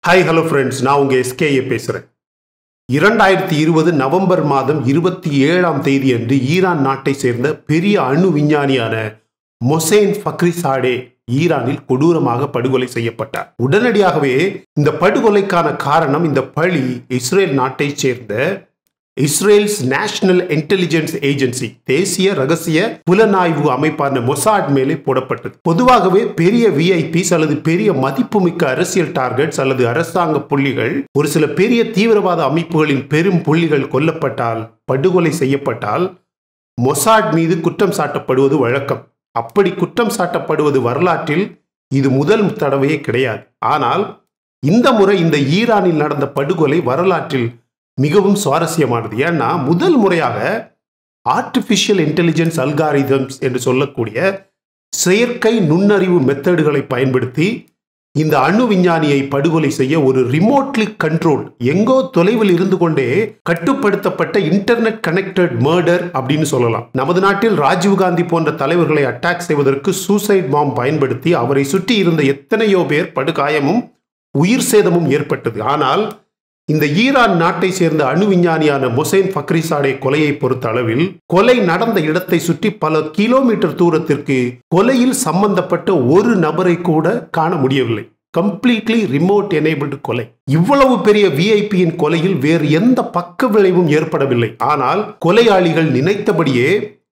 Hi hello friends நான் உங்கள் SKA பேசுகிறேன் இரண்டாயிரத்தி இருபது நவம்பர் மாதம் இருபத்தி ஏழாம் தேதி அன்று ஈரான் நாட்டை சேர்ந்த பெரிய அணு விஞ்ஞானியான மொசைன் ஃபக்ரிசாடே ஈரானில் கொடூரமாக படுகொலை செய்யப்பட்டார் உடனடியாகவே இந்த படுகொலைக்கான காரணம் இந்த பழி இஸ்ரேல் நாட்டைச் சேர்ந்த இஸ்ரேல்ஸ் நேஷனல் இன்டெலிஜென்ஸ் ஏஜென்சி தேசிய ரகசிய புலனாய்வு அமைப்பான மொசாட் மேலே போடப்பட்டது பொதுவாகவே பெரிய விஐபிஸ் அல்லது பெரிய மதிப்புமிக்க அரசியல் டார்கெட்ஸ் அல்லது அரசாங்க புள்ளிகள் ஒரு சில பெரிய தீவிரவாத அமைப்புகளின் பெரும் புள்ளிகள் கொல்லப்பட்டால் படுகொலை செய்யப்பட்டால் மொசாட் மீது குற்றம் சாட்டப்படுவது வழக்கம் அப்படி குற்றம் சாட்டப்படுவது வரலாற்றில் இது முதல் தடவையே கிடையாது ஆனால் இந்த முறை இந்த ஈரானில் நடந்த படுகொலை வரலாற்றில் மிகவும் சுவாரஸ்யமானது ஏன்னா முதல் முறையாக ஆர்டிஃபிஷியல் இன்டெலிஜென்ஸ் அல்காரிதம்ஸ் என்று சொல்லக்கூடிய செயற்கை நுண்ணறிவு மெத்தடுகளை பயன்படுத்தி இந்த அணு விஞ்ஞானியை படுகொலை செய்ய ஒரு ரிமோட்லி கண்ட்ரோல் எங்கோ தொலைவில் இருந்து கொண்டே கட்டுப்படுத்தப்பட்ட இன்டர்நெட் கனெக்டட் மர்டர் அப்படின்னு சொல்லலாம் நமது நாட்டில் ராஜீவ்காந்தி போன்ற தலைவர்களை அட்டாக் செய்வதற்கு சூசைட் பாம் பயன்படுத்தி அவரை சுற்றி இருந்த எத்தனையோ பேர் படுகாயமும் உயிர் சேதமும் ஏற்பட்டது ஆனால் இந்த ஈரான் நாட்டை சேர்ந்த அணு விஞ்ஞானியான மொசைன் ஃபக்ரிசாடே கொலையை பொறுத்த அளவில் கொலை நடந்த இடத்தை சுற்றி பல கிலோமீட்டர் தூரத்திற்கு கொலையில் சம்பந்தப்பட்ட ஒரு நபரை கூட காண முடியவில்லை கம்ப்ளீட்லி ரிமோட் எனேபிள்டு கொலை இவ்வளவு பெரிய விஐபியின் கொலையில் வேறு எந்த பக்க விளைவும் ஏற்படவில்லை ஆனால் கொலையாளிகள் நினைத்தபடியே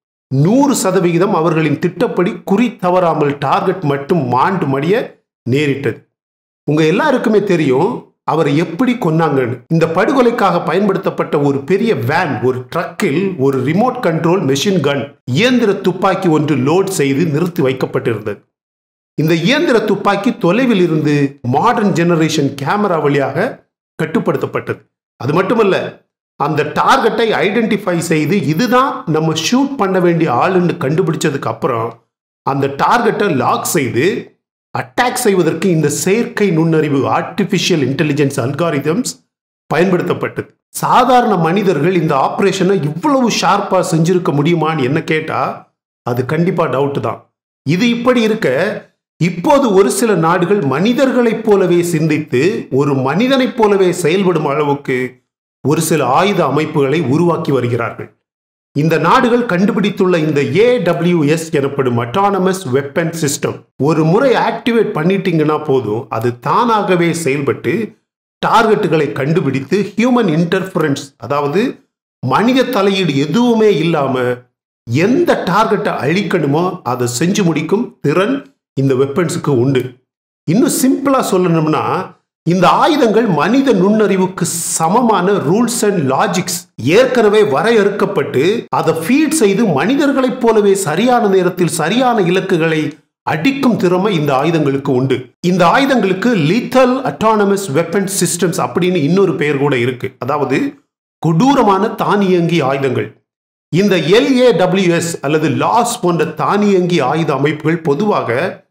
நூறு சதவிகிதம் அவர்களின் திட்டப்படி குறி தவறாமல் டார்கெட் மட்டும் மாண்டு மடிய நேரிட்டது உங்க எல்லாருக்குமே தெரியும் அவரை எப்படி கொன்னாங்கன்னு இந்த படுகொலைக்காக பயன்படுத்தப்பட்ட ஒரு பெரிய வேன் ஒரு ட்ரக்கில் ஒரு ரிமோட் கண்ட்ரோல் மெஷின் கன் இயந்திர துப்பாக்கி ஒன்று லோட் செய்து நிறுத்தி வைக்கப்பட்டிருந்தது இந்த இயந்திர துப்பாக்கி தொலைவில் இருந்து மாடர்ன் ஜெனரேஷன் கேமரா வழியாக கட்டுப்படுத்தப்பட்டது அது மட்டுமல்ல அந்த டார்கெட்டை ஐடென்டிஃபை செய்து இதுதான் நம்ம ஷூட் பண்ண வேண்டிய ஆளுன்னு கண்டுபிடிச்சதுக்கு அப்புறம் அந்த டார்கெட்டை லாக் செய்து அட்டாக் செய்வதற்கு இந்த செயற்கை நுண்ணறிவு ஆர்டிஃபிஷியல் இன்டெலிஜென்ஸ் அல்காரிதம்ஸ் பயன்படுத்தப்பட்டது சாதாரண மனிதர்கள் இந்த ஆப்ரேஷனை இவ்வளவு ஷார்ப்பாக செஞ்சிருக்க முடியுமான்னு என்ன கேட்டால் அது கண்டிப்பாக டவுட் தான் இது இப்படி இருக்க இப்போது ஒரு சில நாடுகள் மனிதர்களைப் போலவே சிந்தித்து ஒரு மனிதனைப் போலவே செயல்படும் அளவுக்கு ஒரு சில ஆயுத அமைப்புகளை உருவாக்கி வருகிறார்கள் இந்த நாடுகள் கண்டுபிடித்துள்ள இந்த ஏடபிள்யூஎஸ் எனப்படும் அட்டானமஸ் வெப்பன் சிஸ்டம் ஒரு முறை ஆக்டிவேட் பண்ணிட்டீங்கன்னா போதும் அது தானாகவே செயல்பட்டு டார்கெட்டுகளை கண்டுபிடித்து ஹியூமன் இன்டர்ஃபரன்ஸ் அதாவது மனித தலையீடு எதுவுமே இல்லாம எந்த டார்கெட்டை அழிக்கணுமோ அதை செஞ்சு முடிக்கும் திறன் இந்த வெப்பன்ஸுக்கு உண்டு இன்னும் சிம்பிளா சொல்லணும்னா இந்த ஆயுதங்கள் மனித நுண்ணறிவுக்கு சமமான ரூல்ஸ் அண்ட் லாஜிக்ஸ் ஏற்கனவே வரையறுக்கப்பட்டு அதை ஃபீட் செய்து மனிதர்களைப் போலவே சரியான நேரத்தில் சரியான இலக்குகளை அடிக்கும் திறமை இந்த ஆயுதங்களுக்கு உண்டு இந்த ஆயுதங்களுக்கு லீத்தல் அட்டானமஸ் வெப்பன் சிஸ்டம்ஸ் அப்படின்னு இன்னொரு பெயர் கூட இருக்கு அதாவது கொடூரமான தானியங்கி ஆயுதங்கள் இந்த எல்ஏடபிள்யூஎஸ் அல்லது லாஸ் போன்ற தானியங்கி ஆயுத அமைப்புகள் பொதுவாக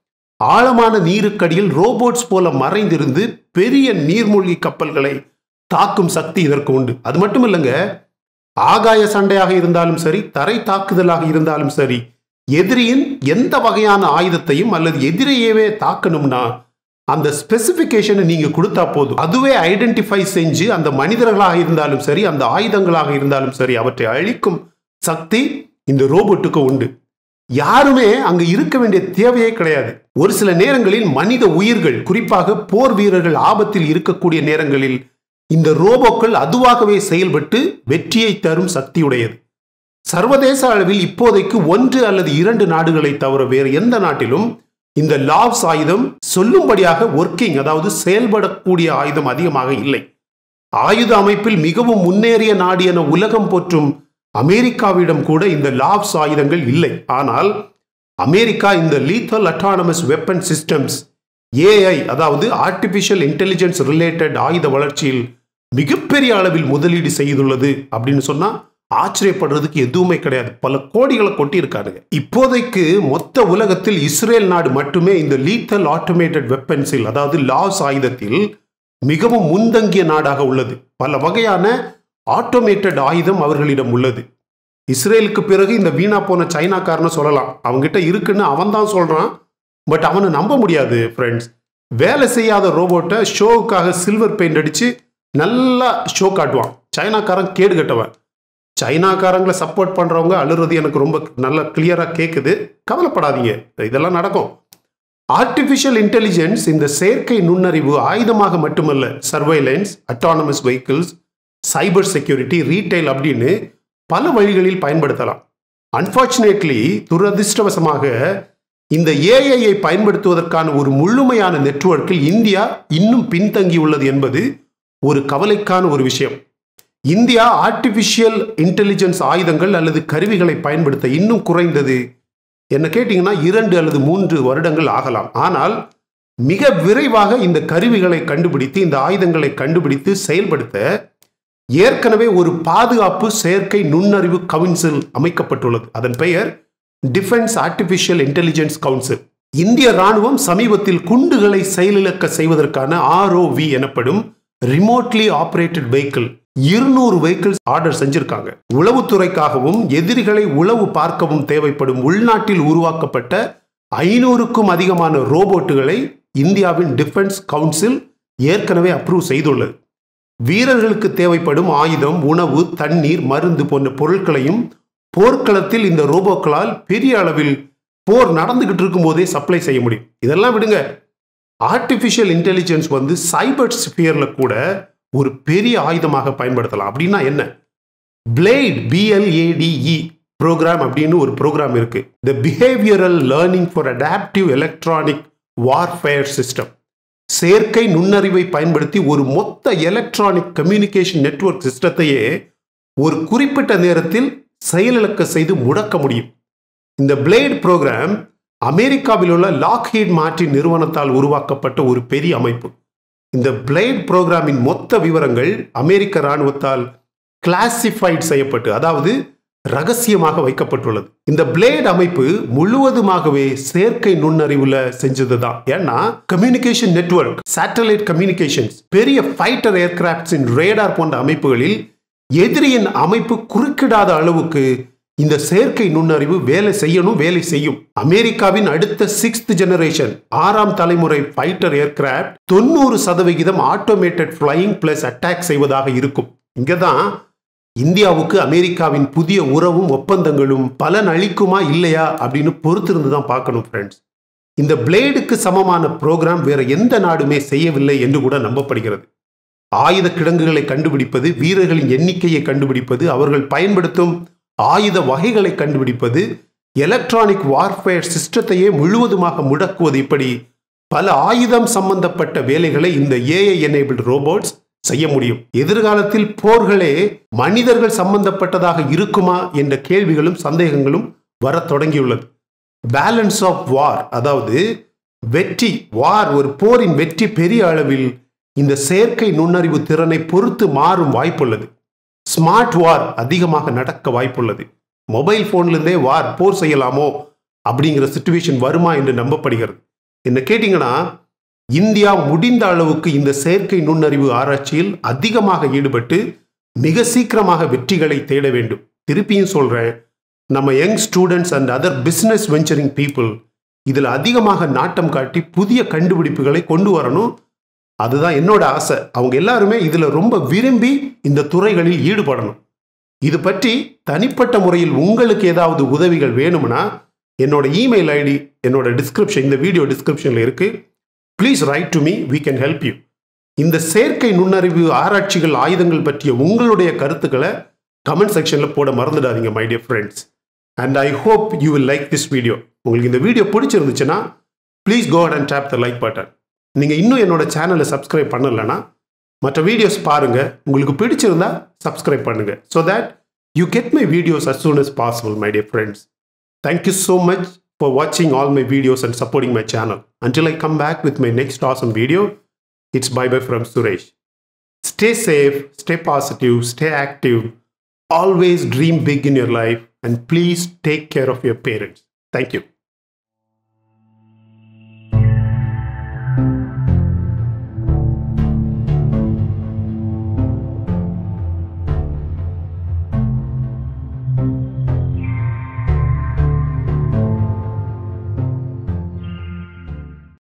ஆழமான நீருக்கடியில் ரோபோட்ஸ் போல மறைந்திருந்து பெரிய நீர்மூழ்கி கப்பல்களை தாக்கும் சக்தி இதற்கு உண்டு அது மட்டும் இல்லைங்க ஆகாய சண்டையாக இருந்தாலும் சரி தரை தாக்குதலாக இருந்தாலும் சரி எதிரியின் எந்த வகையான ஆயுதத்தையும் அல்லது எதிரியவே தாக்கணும்னா அந்த ஸ்பெசிபிகேஷனை நீங்க கொடுத்தா போதும் அதுவே ஐடென்டிஃபை செஞ்சு அந்த மனிதர்களாக இருந்தாலும் சரி அந்த ஆயுதங்களாக இருந்தாலும் சரி அவற்றை அழிக்கும் சக்தி இந்த ரோபோட்டுக்கு உண்டு யாருமே அங்கு இருக்க வேண்டிய தேவையே கிடையாது ஒரு சில நேரங்களில் மனித உயிர்கள் குறிப்பாக போர் வீரர்கள் ஆபத்தில் இருக்கக்கூடிய நேரங்களில் இந்த ரோபோக்கள் அதுவாகவே செயல்பட்டு வெற்றியை தரும் சக்தியுடையது சர்வதேச அளவில் இப்போதைக்கு ஒன்று அல்லது இரண்டு நாடுகளை தவிர வேறு எந்த நாட்டிலும் இந்த லாவ்ஸ் ஆயுதம் சொல்லும்படியாக ஒர்க்கிங் அதாவது செயல்படக்கூடிய ஆயுதம் அதிகமாக இல்லை ஆயுத அமைப்பில் மிகவும் முன்னேறிய நாடு என உலகம் போற்றும் அமெரிக்காவிடம் கூட இந்த லாப்ஸ் ஆயுதங்கள் இல்லை ஆனால் அமெரிக்கா இந்த lethal autonomous weapon systems AI அதாவது ஆர்டிபிஷியல் இன்டெலிஜென்ஸ் ரிலேட்டட் ஆயுத வளர்ச்சியில் மிகப்பெரிய அளவில் முதலீடு செய்துள்ளது அப்படின்னு சொன்னா ஆச்சரியப்படுறதுக்கு எதுவுமே கிடையாது பல கோடிகளை கொட்டியிருக்காருங்க இப்போதைக்கு மொத்த உலகத்தில் இஸ்ரேல் நாடு மட்டுமே இந்த லீத்தல் ஆட்டோமேட்டட் வெப்பன்ஸில் அதாவது லாஸ் ஆயுதத்தில் மிகவும் முன்தங்கிய நாடாக உள்ளது பல வகையான ஆட்டோமேட்டட் ஆயுதம் அவர்களிடம் உள்ளது இஸ்ரேலுக்கு பிறகு இந்த வீணா போன சைனாக்காரனை சொல்லலாம் அவங்ககிட்ட இருக்குன்னு அவன் தான் சொல்றான் பட் அவனை நம்ப முடியாது ஃப்ரெண்ட்ஸ் வேலை செய்யாத ரோபோட்டை ஷோவுக்காக சில்வர் பெயிண்ட் அடித்து நல்லா ஷோ காட்டுவான் சைனாக்காரன் கேடு கட்டவன் சைனாக்காரங்களை சப்போர்ட் பண்ணுறவங்க அழுறது எனக்கு ரொம்ப நல்லா கிளியராக கேட்குது கவலைப்படாதீங்க இதெல்லாம் நடக்கும் ஆர்டிஃபிஷியல் இன்டெலிஜென்ஸ் இந்த செயற்கை நுண்ணறிவு ஆயுதமாக மட்டுமல்ல surveillance autonomous vehicles cyber security retail அப்படின்னு பல வழிகளில் பயன்படுத்தலாம் அன்பார்ச்சுனேட்லி துரதிர்ஷ்டவசமாக இந்த ஏஐயை பயன்படுத்துவதற்கான ஒரு முழுமையான நெட்வொர்க்கில் இந்தியா இன்னும் பின்தங்கியுள்ளது என்பது ஒரு கவலைக்கான ஒரு விஷயம் இந்தியா ஆர்டிஃபிஷியல் இன்டெலிஜென்ஸ் ஆயுதங்கள் அல்லது கருவிகளை பயன்படுத்த இன்னும் குறைந்தது என்ன கேட்டிங்கன்னா இரண்டு அல்லது மூன்று வருடங்கள் ஆகலாம் ஆனால் மிக விரைவாக இந்த கருவிகளை கண்டுபிடித்து இந்த ஆயுதங்களை கண்டுபிடித்து செயல்படுத்த ஏற்கனவே ஒரு பாதுகாப்பு செயற்கை நுண்ணறிவு கவுன்சில் அமைக்கப்பட்டுள்ளது அதன் பெயர் டிஃபென்ஸ் ஆர்டிஃபிஷியல் இன்டெலிஜென்ஸ் கவுன்சில் இந்திய ராணுவம் சமீபத்தில் குண்டுகளை செயலிழக்க செய்வதற்கான ஆர்ஓவி எனப்படும் ரிமோட்லி ஆபரேட்டட் வெஹிக்கிள் இருநூறு வெஹிக்கிள்ஸ் ஆர்டர் செஞ்சிருக்காங்க உளவுத்துறைக்காகவும் எதிரிகளை உளவு பார்க்கவும் தேவைப்படும் உள்நாட்டில் உருவாக்கப்பட்ட ஐநூறுக்கும் அதிகமான ரோபோட்டுகளை இந்தியாவின் டிஃபென்ஸ் கவுன்சில் ஏற்கனவே அப்ரூவ் செய்துள்ளது வீரர்களுக்கு தேவைப்படும் ஆயுதம் உணவு தண்ணீர் மருந்து போன்ற பொருட்களையும் போர்க்களத்தில் இந்த ரோபோக்களால் பெரிய அளவில் போர் நடந்துகிட்டு இருக்கும்போதே சப்ளை செய்ய முடியும் இதெல்லாம் விடுங்க ஆர்டிஃபிஷியல் இன்டெலிஜென்ஸ் வந்து சைபர் ஸ்பியரில் கூட ஒரு பெரிய ஆயுதமாக பயன்படுத்தலாம் அப்படின்னா என்ன பிளேட் பிஎல்ஏடிஇ ப்ரோக்ராம் அப்படின்னு ஒரு ப்ரோக்ராம் இருக்கு the behavioural learning for adaptive electronic warfare system செயற்கை நுண்ணறிவை பயன்படுத்தி ஒரு மொத்த எலக்ட்ரானிக் கம்யூனிகேஷன் நெட்வொர்க் சிஸ்டத்தையே ஒரு குறிப்பிட்ட நேரத்தில் செயலிழக்க செய்து முடக்க முடியும் இந்த பிளேட் ப்ரோக்ராம் அமெரிக்காவில் உள்ள லாக்ஹீட் மார்டின் நிறுவனத்தால் உருவாக்கப்பட்ட ஒரு பெரிய அமைப்பு இந்த பிளேட் ப்ரோக்ராமின் மொத்த விவரங்கள் அமெரிக்க இராணுவத்தால் கிளாசிஃபைட் செய்யப்பட்டு அதாவது ரகசியமாக வைக்கப்பட்டுள்ளது இந்த பிளேட் அமைப்பு முழுவதுமாகவே செயற்கை நுண்ணறிவுல செஞ்சது தான் ஏன்னா கம்யூனிகேஷன் நெட்வொர்க் சேட்டலைட் கம்யூனிகேஷன்ஸ் பெரிய ஃபைட்டர் ஏர்கிராப்ட்ஸின் ரேடார் போன்ற அமைப்புகளில் எதிரியின் அமைப்பு குறுக்கிடாத அளவுக்கு இந்த செயற்கை நுண்ணறிவு வேலை செய்யணும் வேலை செய்யும் அமெரிக்காவின் அடுத்த சிக்ஸ்த் ஜெனரேஷன் ஆறாம் தலைமுறை ஃபைட்டர் ஏர்கிராப்ட் தொண்ணூறு சதவிகிதம் ஆட்டோமேட்டட் ஃபிளையிங் பிளஸ் அட்டாக் செய்வதாக இருக்கும் இங்கதான் இந்தியாவுக்கு அமெரிக்காவின் புதிய உறவும் ஒப்பந்தங்களும் பலன் அளிக்குமா இல்லையா அப்படின்னு பொறுத்திருந்து தான் பார்க்கணும் ஃப்ரெண்ட்ஸ் இந்த பிளேடுக்கு சமமான ப்ரோக்ராம் வேற எந்த நாடுமே செய்யவில்லை என்று கூட நம்பப்படுகிறது ஆயுத கிடங்குகளை கண்டுபிடிப்பது வீரர்களின் எண்ணிக்கையை கண்டுபிடிப்பது அவர்கள் பயன்படுத்தும் ஆயுத வகைகளை கண்டுபிடிப்பது எலக்ட்ரானிக் வார்ஃபேர் சிஸ்டத்தையே முழுவதுமாக முடக்குவது இப்படி பல ஆயுதம் சம்பந்தப்பட்ட வேலைகளை இந்த ஏஐ எனேபிள் ரோபோட்ஸ் செய்ய முடியும் எதிர்காலத்தில் போர்களே மனிதர்கள் சம்பந்தப்பட்டதாக இருக்குமா என்ற கேள்விகளும் சந்தேகங்களும் வர தொடங்கியுள்ளது பேலன்ஸ் ஆஃப் வார் அதாவது வெற்றி வார் ஒரு போரின் வெற்றி பெரிய அளவில் இந்த செயற்கை நுண்ணறிவு திறனை பொறுத்து மாறும் வாய்ப்புள்ளது ஸ்மார்ட் வார் அதிகமாக நடக்க வாய்ப்புள்ளது மொபைல் ஃபோன்லேருந்தே வார் போர் செய்யலாமோ அப்படிங்கிற சுச்சுவேஷன் வருமா என்று நம்பப்படுகிறது என்ன கேட்டிங்கன்னா இந்தியா முடிந்த அளவுக்கு இந்த செயற்கை நுண்ணறிவு ஆராய்ச்சியில் அதிகமாக ஈடுபட்டு மிக சீக்கிரமாக வெற்றிகளை தேட வேண்டும் திருப்பியும் சொல்கிறேன் நம்ம young students and other business venturing people இதில் அதிகமாக நாட்டம் காட்டி புதிய கண்டுபிடிப்புகளை கொண்டு வரணும் அதுதான் என்னோட ஆசை அவங்க எல்லாருமே இதில் ரொம்ப விரும்பி இந்த துறைகளில் ஈடுபடணும் இது பற்றி தனிப்பட்ட முறையில் உங்களுக்கு ஏதாவது உதவிகள் வேணும்னா என்னோட இமெயில் ஐடி என்னோட டிஸ்கிரிப்ஷன் இந்த வீடியோ டிஸ்கிரிப்ஷனில் இருக்கு please write to me we can help you இந்த செயற்கை நுண்ணறிவு ஆராய்ச்சிகள் ஆயுதங்கள் பற்றிய உங்களுடைய கருத்துக்களை கமெண்ட் செக்ஷனில் போட மறந்துடாதீங்க my dear friends and I hope you will like this video உங்களுக்கு இந்த வீடியோ பிடிச்சிருந்துச்சுன்னா please go and tap the like button நீங்கள் இன்னும் என்னோட சேனலை சப்ஸ்கிரைப் பண்ணலைன்னா மற்ற வீடியோஸ் பாருங்கள் உங்களுக்கு பிடிச்சிருந்தா சப்ஸ்கிரைப் பண்ணுங்கள் so that you get my videos as soon as possible my dear friends thank you so much for வாட்சிங் all my videos and supporting my channel until I come back with my next awesome video it's bye bye from Suresh stay safe stay positive stay active always dream big in your life and please take care of your parents. Thank you.